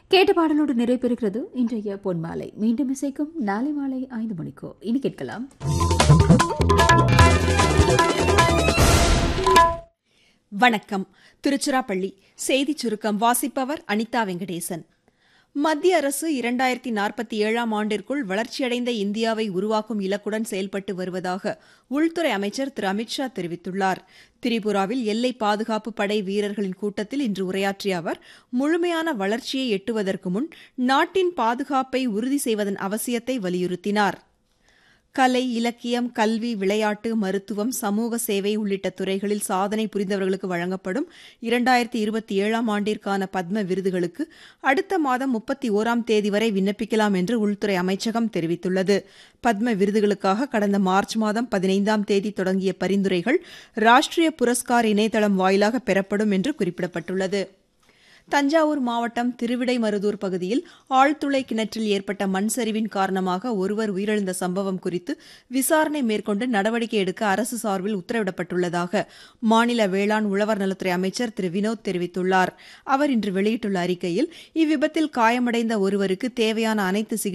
கேட்ட பாடலோடு நிறைவேறுகிறது இன்றைய பொன்மாலை மீண்டும் இசைக்கும் நாளை மாலை ஐந்து மணிக்கோ இனி கேட்கலாம் வணக்கம் திருச்சிராப்பள்ளி செய்திச் சுருக்கம் வாசிப்பவர் அனிதா வெங்கடேசன் மத்திய அரசு இரண்டாயிரத்தி நாற்பத்தி ஏழாம் ஆண்டிற்குள் வளர்ச்சியடைந்த இந்தியாவை உருவாக்கும் இலக்குடன் செயல்பட்டு வருவதாக உள்துறை அமைச்சர் திரு அமித்ஷா தெரிவித்துள்ளார் திரிபுராவில் எல்லை பாதுகாப்பு படை வீரர்களின் கூட்டத்தில் இன்று உரையாற்றிய அவர் முழுமையான வளர்ச்சியை எட்டுவதற்கு முன் நாட்டின் பாதுகாப்பை உறுதி செய்வதன் அவசியத்தை வலியுறுத்தினார் கலை இலக்கியம் கல்வி விளையாட்டு மருத்துவம் சமூக சேவை உள்ளிட்ட துறைகளில் சாதனை புரிந்தவர்களுக்கு வழங்கப்படும் இரண்டாயிரத்தி இருபத்தி ஏழாம் ஆண்டிற்கான பத்ம விருதுகளுக்கு அடுத்த மாதம் முப்பத்தி ஓராம் தேதி வரை விண்ணப்பிக்கலாம் என்று உள்துறை அமைச்சகம் தெரிவித்துள்ளது பத்ம விருதுகளுக்காக கடந்த மார்ச் மாதம் பதினைந்தாம் தேதி தொடங்கிய பரிந்துரைகள் ராஷ்டிரிய புரஸ்கார் இணையதளம் வாயிலாக பெறப்படும் என்று குறிப்பிடப்பட்டுள்ளது தஞ்சாவூர் மாவட்டம் திருவிடைமருதூர் பகுதியில் ஆழ்துளை கிணற்றில் ஏற்பட்ட மண் சரிவின் காரணமாக ஒருவர் உயிரிழந்த சம்பவம் குறித்து விசாரணை மேற்கொண்டு நடவடிக்கை எடுக்க அரசு சார்பில் உத்தரவிடப்பட்டுள்ளதாக மாநில வேளாண் உழவர் நலத்துறை அமைச்சர் திரு வினோத் தெரிவித்துள்ளார் அவர் இன்று வெளியிட்டுள்ள அறிக்கையில் இவ்விபத்தில் காயமடைந்த ஒருவருக்கு தேவையான அனைத்து சிகிச்சை